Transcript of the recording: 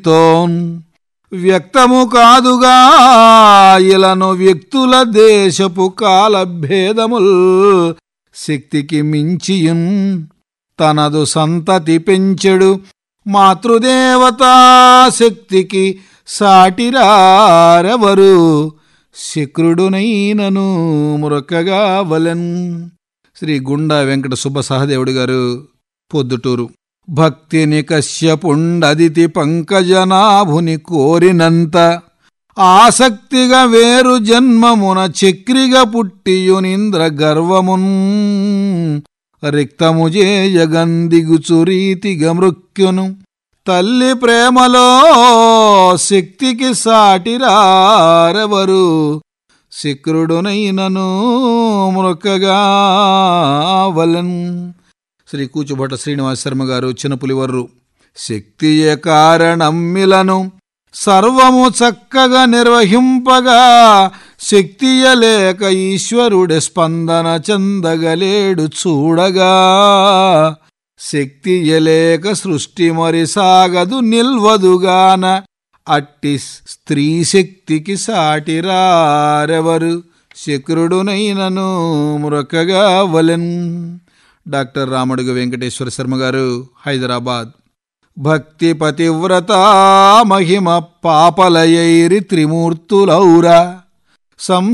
తోన్ వ్యక్తము కాదుగా ఇలను వ్యక్తుల దేశపు కాల భేదముల్ శక్తికి మించియున్ తనదు సంతతి పెంచెడు మాతృదేవతా శక్తికి సాటిరారెవరు శక్రుడునైనను మురకగా వలెన్ శ్రీ గుండా వెంకట సుబ్బ సహదేవుడు గారు పొద్దుటూరు భక్తిని కశ్యపుండదితి పంకజనాభుని కోరినంత ఆసక్తిగా వేరు జన్మమున చక్రిగా పుట్టియునింద్ర గర్వమున్ రిక్తము జేయగందిగుచు రీతిగా మృక్యును తల్లి ప్రేమలో శక్తికి సాటిరారెవరు శక్రుడునైనను మృక్కగా వలన్ శ్రీ కూచుభట శ్రీనివాస శర్మ గారు చిన్నపులివర్రు శక్తియే కారణమ్మిలను సర్వము చక్కగా నిర్వహింపగా శక్తియలేక ఈశ్వరుడి స్పందన చెందగలేడు చూడగా శక్తియలేక సృష్టి మరి సాగదు నిల్వదుగాన అట్టి స్త్రీ శక్తికి సాటిరారెవరు శక్రుడునైనను మురకగా వలెన్ డాక్టర్ రామడుగు వెంకటేశ్వర శర్మ గారు హైదరాబాద్ భక్తి పతివ్రత మహిమ పాపలయైరి త్రిమూర్తులౌరా సం